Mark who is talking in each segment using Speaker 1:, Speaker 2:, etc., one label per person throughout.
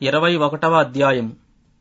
Speaker 1: ఇరవై ఒకటవ అధ్యాయము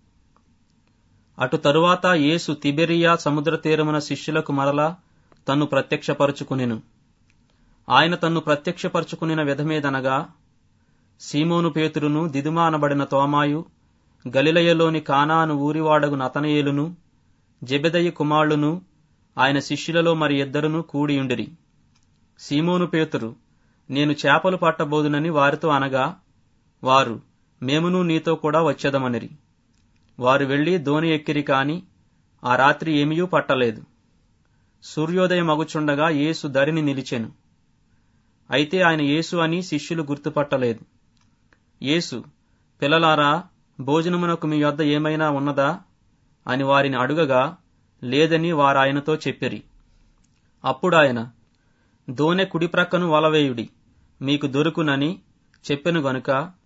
Speaker 1: అటు తరువాత యేసు తిబెరియా సముద్ర తీరమున శిష్యులకు మరలా తన్ను ప్రత్యక్షపరుచుకునెను ఆయన తన్ను ప్రత్యక్షపరుచుకునిన విధమేదనగా సీమోను పేతురును దిదుమా అనబడిన తోమాయు గలిలయలోని కానాను ఊరివాడగు నతనయేలును జెబెదయి కుమారులును ఆయన శిష్యులలో మరి ఇద్దరును కూడియుండిరి సీమోను పేతురు నేను చేపలు పట్టబోదునని వారితో అనగా వారు మేమును నీతో కూడా వచ్చేదమనిరి వారు వెళ్లి దోణి ఎక్కిరి కాని ఆ రాత్రి ఏమీయూ పట్టలేదు సూర్యోదయం అగుచుండగా యేసు దరిని నిలిచెను అయితే ఆయన యేసు అని శిష్యులు గుర్తుపట్టలేదు యేసు పిల్లలారా భోజనమునకు మీ వద్ద ఏమైనా ఉన్నదా అని వారిని అడుగగా లేదని వారాయనతో చెప్పిరి అప్పుడాయన దోనె కుడి ప్రక్కను వలవేయుడి మీకు దొరుకునని చెప్పెను గనుక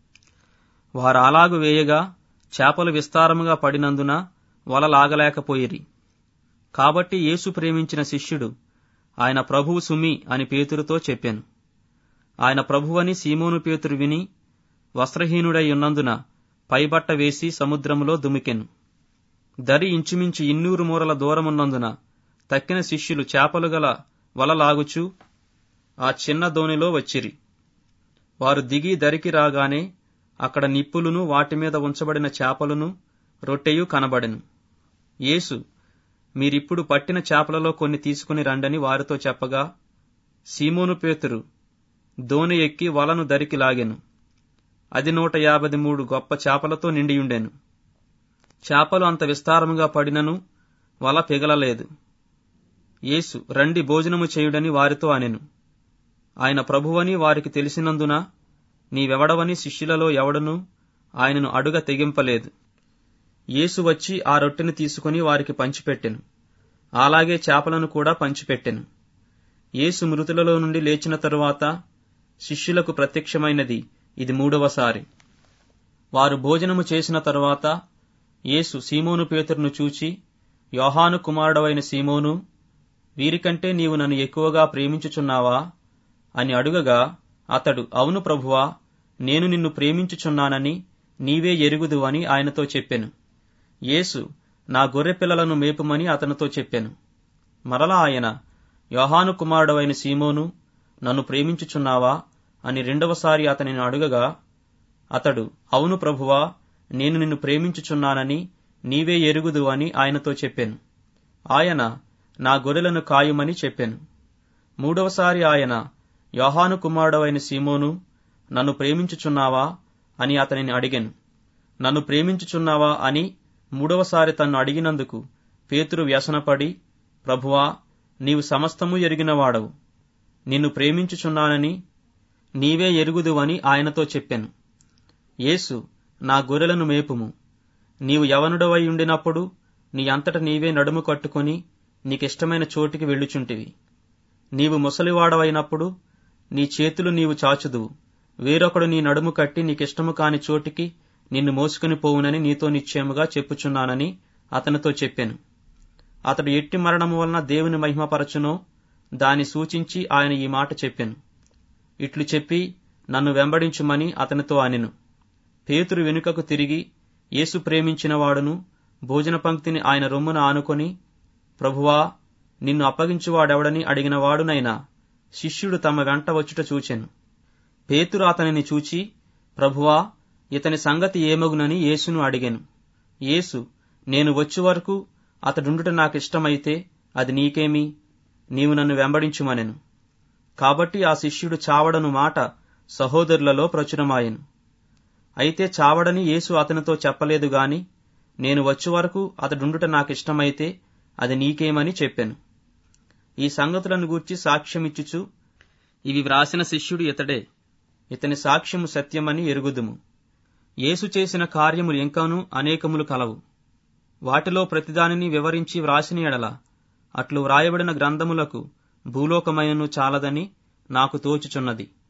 Speaker 1: వారాలాగు వేయగా చేపలు విస్తారముగా పడినందున వల లాగలేకపోయిరి కాబట్టి యేసు ప్రేమించిన శిష్యుడు ఆయన ప్రభువు సుమి అని పేతురుతో చెప్పాను ఆయన ప్రభువని సీమోను పేతురు విని వస్త్రహీనుడై ఉన్నందున పైబట్ట వేసి సముద్రములో దుమికెను దరి ఇంచుమించు ఇన్నూరు మూరల దూరమున్నందున తక్కిన శిష్యులు చేపలు గల వల లాగుచూ ఆ చిన్న దోణిలో వచ్చిరి వారు దిగి దరికి రాగానే అక్కడ నిప్పులును వాటి మీద ఉంచబడిన చేపలును రొట్టెయు కనబడెను యేసు మీరిప్పుడు పట్టిన చేపలలో కొన్ని తీసుకుని రండని వారితో చెప్పగా సీమోను పేతురు దోణి ఎక్కి వలను దరికి లాగెను అది నూట యాభై మూడు గొప్ప చేపలతో నిండియుండెను చేపలు అంత విస్తారముగా పడినను వల పిగలలేదు యేసు రండి భోజనము చేయుడని వారితో అనెను ఆయన ప్రభువని వారికి తెలిసినందున నీవెవడవని శిష్యులలో ఎవడను ఆయనను అడుగ తెగింపలేదు యేసు వచ్చి ఆ రొట్టెను తీసుకుని వారికి పంచిపెట్టెను అలాగే చేపలను కూడా పంచిపెట్టెను యేసు మృతులలో నుండి లేచిన తరువాత శిష్యులకు ప్రత్యక్షమైనది ఇది మూడవసారి వారు భోజనము చేసిన తరువాత యేసు సీమోను పేతురును చూచి యోహాను కుమారుడవైన సీమోను వీరికంటే నీవు నన్ను ఎక్కువగా ప్రేమించుచున్నావా అని అడుగగా అతడు అవును ప్రభువా నేను నిన్ను ప్రేమించుచున్నానని నీవే ఎరుగుదు అని ఆయనతో చెప్పెను యేసు నా గొర్రె పిల్లలను మేపుమని అతనితో చెప్పెను మరలా ఆయన యోహాను కుమారుడవైన సీమోను నన్ను ప్రేమించుచున్నావా అని రెండవసారి అతనిని అడుగగా అతడు అవును ప్రభువా నేను నిన్ను ప్రేమించుచున్నానని నీవే ఎరుగుదు అని ఆయనతో చెప్పెను ఆయన నా గొర్రెలను కాయుమని చెప్పెను మూడవసారి ఆయన యోహాను కుమారుడవైన సీమోను నన్ను ప్రేమించుచున్నావా అని అతనిని అడిగాను నన్ను ప్రేమించుచున్నావా అని మూడవసారి తన్ను అడిగినందుకు పేతురు వ్యసనపడి ప్రభువా నీవు సమస్తము ఎరిగినవాడవు నిన్ను ప్రేమించుచున్నానని నీవే ఎరుగుదు అని ఆయనతో చెప్పాను యేసు నా గొర్రెలను మేపుము నీవు యవనుడవై ఉండినప్పుడు నీ అంతట నీవే నడుము కట్టుకొని నీకిష్టమైన చోటికి వెళ్ళుచుంటివి నీవు ముసలివాడవైనప్పుడు నీ చేతులు నీవు చాచుదువు వేరొకడు నీ నడుము కట్టి నీకిష్టము కాని చోటికి నిన్ను మోసుకుని పోవునని నీతో నిశ్చయముగా చెప్పుచున్నానని అతనితో చెప్పాను అతడు ఎట్టి మరణము వలన దేవుని మహిమపరచునో దాని సూచించి ఆయన ఈ మాట చెప్పాను ఇట్లు చెప్పి నన్ను వెంబడించుమని అతనితో అనెను పేతురు వెనుకకు తిరిగి యేసు ప్రేమించిన వాడును భోజన పంక్తిని ఆయన రొమ్మున ఆనుకొని ప్రభువా నిన్ను అప్పగించువాడెవడని అడిగిన వాడునైనా శిష్యుడు తమ వెంట వచ్చుట చూచెను పేతురు అతనిని చూచి ప్రభువా ఇతని సంగతి ఏమగునని యేసును అడిగాను యేసు నేను వచ్చి వరకు అతడుండుట నాకిష్టమైతే అది నీకేమి నీవు నన్ను వెంబడించుమనెను కాబట్టి ఆ శిష్యుడు చావడను మాట సహోదరులలో ప్రచురమాయెను అయితే చావడని యేసు అతనితో చెప్పలేదు గాని నేను వచ్చే వరకు అతడుండుట నాకిష్టమైతే అది నీకేమని చెప్పాను ఈ సంగతులను గూర్చి సాక్ష్యమిచ్చుచు ఇవి వ్రాసిన శిష్యుడు ఇతడే ఇతని సాక్ష్యము సత్యమని ఎరుగుదుము యేసు చేసిన కార్యములు ఇంకాను అనేకములు కలవు వాటిలో ప్రతిదానిని వివరించి వ్రాసిన ఎడల అట్లు వ్రాయబడిన గ్రంథములకు భూలోకమైనను చాలదని నాకు తోచుచున్నది